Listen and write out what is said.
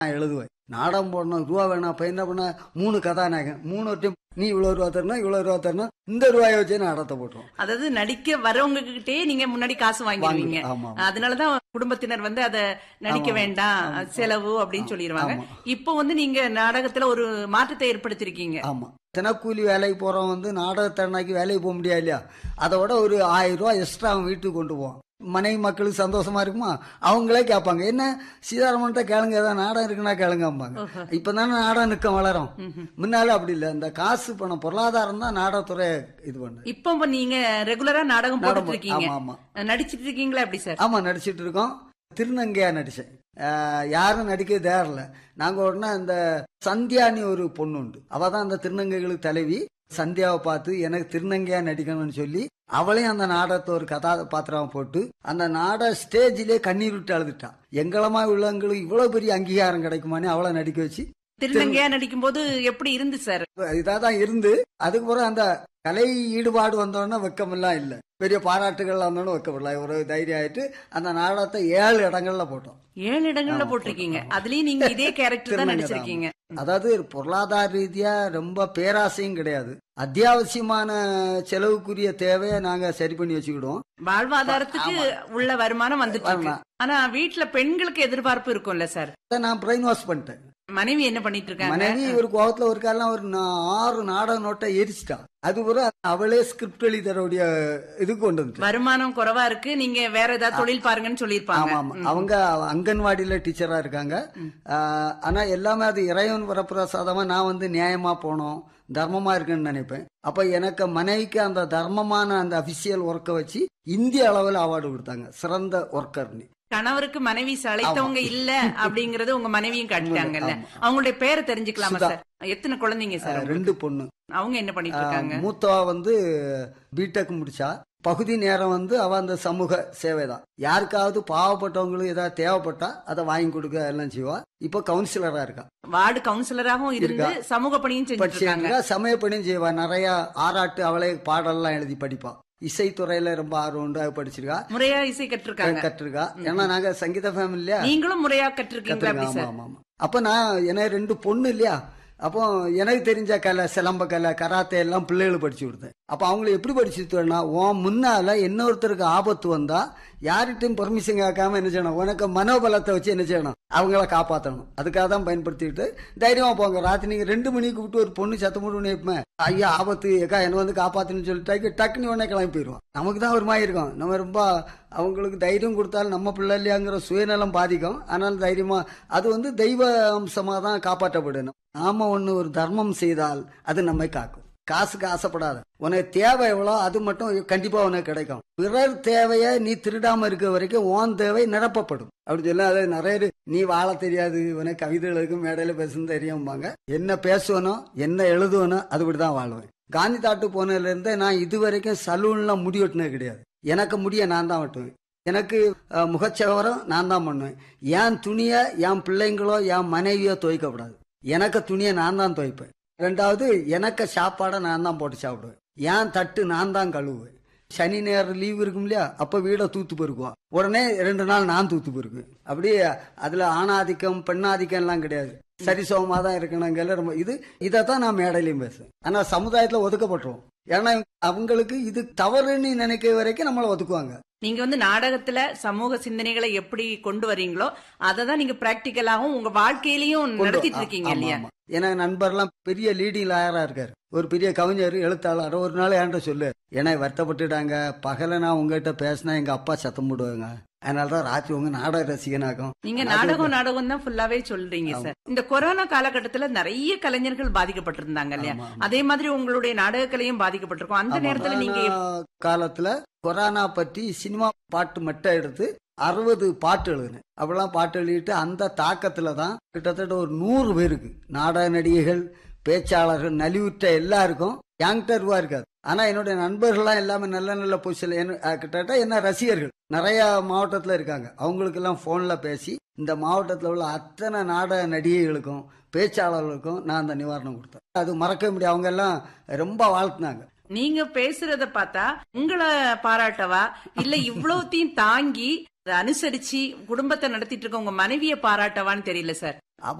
நான் எழுதுவேன் நாடகம் போடணும் ரூபா வேணாம் அப்ப என்ன பண்ண மூணு கதாநாயகன் மூணு வருஷம் நீ இவ்வளவு ரூபா தரணும் இவ்வளவு ரூபா தரணும் இந்த ரூபாயை வச்சு நாடகத்தை போட்டுருவோம் அதாவது நடிக்க வரவங்க கிட்டே நீங்க முன்னாடி காசு வாங்கிடுவீங்க வாங்கி- ஆமா. அதனாலதான் குடும்பத்தினர் வந்து அத நடிக்க ஆமா. வேண்டாம் ஆமா. செலவு அப்படின்னு சொல்லிடுவாங்க ஆமா. இப்போ வந்து நீங்க நாடகத்துல ஒரு மாற்றத்தை ஏற்படுத்திருக்கீங்க ஆமா தினக்கூலி வேலைக்கு போறவன் வந்து நாடகத்தன்னைக்கு வேலைக்கு போக முடியாது இல்லையா அதை விட ஒரு ஆயிரம் ரூபாய் எக்ஸ்ட்ரா அவன் வீட்டுக்கு கொண்டு போவான் மனைவி மக்களுக்கு சந்தோஷமா இருக்குமா அவங்களே கேட்பாங்க என்ன சீதாராமன்ட்ட கேளுங்க ஏதாவது நாடகம் இருக்குன்னா கேளுங்கம்பாங்க இப்பதானே நாடகம் நிக்க வளரும் முன்னால அப்படி இல்ல இந்த காசு பணம் பொருளாதாரம் தான் நாடகத்துறை இது பண்ணு இப்போ இப்ப நீங்க ரெகுலரா நாடகம் நாடகம் போட்டுட்டு இருக்கீங்க ஆமா ஆமா நடிச்சிட்டு இருக்கீங்களா எப்படி சார் ஆமா நடிச்சிட்டு இருக்கோம் திருநங்கையா நடிச்சேன் ஆஹ் யாரும் நடிக்க தேரல நாங்க உடனே இந்த சந்தியானி ஒரு பொண்ணு உண்டு அவ தான் அந்த திருநங்கைகளுக்கு தலைவி சந்தியாவை பார்த்து எனக்கு திருநங்கையா நடிக்கணும்னு சொல்லி அவளையும் அந்த நாடகத்தை ஒரு கதாபாத்திரம் போட்டு அந்த நாடக ஸ்டேஜிலே கண்ணீர் விட்டு அழுதுட்டா எங்களமா உள்ளவங்களுக்கு இவ்வளவு பெரிய அங்கீகாரம் கிடைக்குமான்னு அவளை நடிக்க வச்சு திருநங்கையா நடிக்கும் போது எப்படி இருந்து சார் இதாதான் இருந்து அதுக்கப்புறம் அந்த கலை ஈடுபாடு வந்தோடனே வெக்கமெல்லாம் இல்ல பெரிய பாராட்டுகள் வந்தோடனே வெக்கப்படல ஒரு தைரியம் ஆயிட்டு அந்த நாடகத்தை ஏழு இடங்கள்ல போட்டோம் ஏழு இடங்கள்ல ஆமா, போட்டிருக்கீங்க போட்டோம். அதுலயும் நீங்க இதே கேரக்டர் தான் திருநங்கை நடிச்சிருக்கீங்க அதாவது பொருளாதார ரீதியா ரொம்ப பேராசையும் கிடையாது அத்தியாவசியமான செலவுக்குரிய தேவையை நாங்க சரி பண்ணி வச்சுக்கிடுவோம் வாழ்வாதாரத்துக்கு உள்ள வருமானம் வந்துட்டு இருக்கு வரலாம். ஆனா வீட்டுல பெண்களுக்கு எதிர்பார்ப்பு இருக்கும்ல சார் அதை நான் பிரெயின் வாஷ் பண்ணிட்டேன் மனைவி என்ன பண்ணிட்டு இருக்காங்க மனைவி ஒரு கோவத்துல ஒரு காலம் ஒரு நா- ஆறு நாடக நோட்டை எரிச்சிட்டான் அது ஒரு அவளே ஸ்கிரிப்ட் எழுதி தரக்கூடிய இதுக்கு கொண்டு வந்து வருமானம் குறைவா இருக்கு நீங்க வேற ஏதாவது தொழில் பாருங்கன்னு சொல்லிருப்பாங்க ஆமா ஆமா அவங்க அங்கன்வாடியில டீச்சரா இருக்காங்க ஆஹ், ஆனா எல்லாமே அது இறைவன் வரப்பிரசாதமா நான் வந்து நியாயமா போனோம் தர்மமா இருக்குன்னு நினைப்பேன் அப்ப எனக்கு மனைவிக்கு அந்த தர்மமான அந்த அபிஷியல் ஒர்க்கை வச்சு இந்திய அளவில் அவார்டு கொடுத்தாங்க சிறந்த ஒர்க்கர்னு கணவருக்கு மனைவி சளைத்தவங்க இல்ல அப்படிங்கறது உங்க மனைவியும் காட்டிட்டாங்கல்ல ஆமா. அவங்களுடைய பேரை தெரிஞ்சுக்கலாமா சுதா. சார் எத்தனை குழந்தைங்க சார் உங்களுக்கு? ரெண்டு பொண்ணு அவங்க என்ன பண்ணிட்டு இருக்காங்க ஆஹ், மூத்தவா வந்து பிடெக் முடிச்சா பகுதி நேரம் வந்து அவ அந்த சமூக சேவை தான் யாருக்காவது பாவப்பட்டவங்களுக்கு ஏதாவது தேவைப்பட்டா அதை வாங்கி கொடுக்க எல்லாம் செய்வா இப்ப கவுன்சிலரா இருக்கா வார்டு கவுன்சிலராகவும் இருந்து சமூக பணியும் செஞ்சுட்டு இருக்காங்க படிச்சிருக்கா சமய பணியும் செய்வா நிறைய ஆராட்டு அவளே பாடல்லாம் எழுதி படிப்பா இசைத்துறையில ரொம்ப ஆர்வம் உண்டு அது படிச்சிருக்கா முறையா இசை கற்றிருக்காங்க கற்றிருக்கா ஏன்னா நாங்க சங்கீத ஃபேமிலியா நீங்களும் முறையா கற்றிருக்கீங்களா அப்படி ஆமா சார் ஆமா ஆமா அப்ப நான் எனக்கு ரெண்டு பொண்ணு இல்லையா அப்போ எனக்கு தெரிஞ்ச கலை சிலம்ப கலை கராத்தே எல்லாம் பிள்ளைகளுக்கு படிச்சு கொடுத்தேன் அப்ப அவங்களை எப்படி படிச்சு தரனா உன் முன்னால இன்னொருத்தருக்கு ஆபத்து வந்தா யார்கிட்டயும் பெர்மிஷன் கேட்காம என்ன செய்யணும் உனக்கு மனோபலத்தை வச்சு என்ன செய்யணும் அவங்கள காப்பாத்தணும் அதுக்காக தான் பயன்படுத்திக்கிட்டு தைரியமா போங்க ராத்திரி நீங்க ரெண்டு மணிக்கு விட்டு ஒரு பொண்ணு சத்தம் போட்டு நினைப்பேன் ஐயா ஆபத்து ஏக்கா என்ன வந்து காப்பாத்துன்னு சொல்லிட்டு டக்குனு உடனே கிளம்பி போயிடுவான் நமக்கு தான் ஒரு மாதிரி இருக்கும் நம்ம ரொம்ப அவங்களுக்கு தைரியம் கொடுத்தாலும் நம்ம பிள்ளை இல்லையாங்கிற சுயநலம் பாதிக்கும் ஆனால் தைரியமா அது வந்து தெய்வ அம்சமா தான் காப்பாற்றப்படணும் நாம ஒண்ணு ஒரு தர்மம் செய்தால் அது நம்மை காக்கும் காசுக்கு ஆசைப்படாத உனக்கு தேவை எவ்வளோ அது மட்டும் கண்டிப்பா உனக்கு கிடைக்கும் பிறர் தேவையை நீ திருடாம இருக்க வரைக்கும் உன் தேவை நிரப்பப்படும் அப்படி சொல்ல அது நிறைய பேரு, நீ வாழ தெரியாது உனக்கு கவிதை எழுதுக்கும் மேடையில பேசணும் தெரியும்பாங்க என்ன பேசுவனோ என்ன எழுதுவனோ அதுபடிதான் வாழ்வேன் காந்தி தாட்டு போனதுல இருந்தே நான் இது வரைக்கும் சலூன்ல முடி வெட்டினது கிடையாது எனக்கு முடிய நான் தான் வெட்டுவேன் எனக்கு அஹ், முகச்சவரம் நான் தான் பண்ணுவேன் என் துணியை என் பிள்ளைங்களோ என் மனைவியோ துவைக்கப்படாது எனக்கு துணியை நான் தான் துவைப்பேன் ரெண்டாவது எனக்கு சாப்பாடை நான் தான் போட்டு சாப்பிடுவேன் என் தட்டு நான் தான் கழுவுவேன் சனி நேரம் லீவ் இருக்கும் இல்லையா அப்ப வீடை தூத்து பெருக்குவோம் உடனே ரெண்டு நாள் நான் தூத்து பெருக்குவேன் அப்படியே அதுல ஆணாதிக்கம் பெண்ணாதிக்கம் எல்லாம் கிடையாது சரிசமமா தான் இருக்கணுங்கிற ரொம்ப இது இதைத்தான் நான் மேடையிலையும் பேசுவேன் ஆனா சமுதாயத்துல ஒதுக்கப்பட்டுருவோம் ஏன்னா அவங்களுக்கு இது தவறுன்னு நினைக்கிற வரைக்கும் நம்மளை ஒதுக்குவாங்க நீங்க வந்து நாடகத்துல சமூக சிந்தனைகளை எப்படி கொண்டு வரீங்களோ அதை தான் நீங்க பிராக்டிக்கலாகவும் உங்க வாழ்க்கையிலயும் கொண்டு- நடத்திட்டு ஆ- இருக்கீங்க ஆமா, இல்லையா ஆமா. எனக்கு நண்பர்லாம் பெரிய லீடிங் லாயரா இருக்காரு ஒரு பெரிய கவிஞர் எழுத்தாளர் ஒரு நாள் என்கிட்ட சொல்லு ஏன்னா வருத்தப்பட்டுட்டாங்க பகல நான் உங்ககிட்ட பேசினா எங்க அப்பா சத்தம் போடுவாங்க அதனாலதான் ராத்திரி உங்க நாடக ரசிகனாக்கும் நீங்க நாடகம் நாடகம் தான் ஃபுல்லாவே சொல்றீங்க சார் இந்த கொரோனா காலகட்டத்துல நிறைய கலைஞர்கள் பாதிக்கப்பட்டிருந்தாங்க இல்லையா ஆமா, ஆமா. அதே மாதிரி உங்களுடைய நாடக கலையும் பாதிக்கப்பட்டிருக்கும் அந்த ஆமா, நேரத்துல நீங்க கொரோனா காலத்துல கொரோனா பற்றி சினிமா பாட்டு மட்டும் எடுத்து அறுபது பாட்டு எழுதினேன் அப்பெல்லாம் பாட்டு எழுதிட்டு அந்த தாக்கத்துல தான் கிட்டத்தட்ட ஒரு நூறு பேருக்கு நாடக நடிகைகள் பேச்சாளர்கள் நலிவுற்ற எல்லாருக்கும் யாங்டர்வா இருக்காது ஆனா என்னுடைய நண்பர்கள்லாம் எல்லாமே நல்ல நல்ல பொசிஷன் கிட்டத்தட்ட என்ன ரசிகர்கள் நிறைய மாவட்டத்துல இருக்காங்க அவங்களுக்கு எல்லாம் போன்ல பேசி இந்த மாவட்டத்துல உள்ள அத்தனை நாடக நடிகைகளுக்கும் பேச்சாளர்களுக்கும் நான் அந்த நிவாரணம் கொடுத்தேன் அது மறக்க முடியாது அவங்க எல்லாம் ரொம்ப வாழ்த்துனாங்க நீங்க பேசுறத பார்த்தா உங்களை பாராட்டவா இல்ல இவ்வளவுத்தையும் தாங்கி அதை அனுசரிச்சு குடும்பத்தை நடத்திட்டு இருக்க உங்க மனைவிய பாராட்டவான்னு தெரியல சார்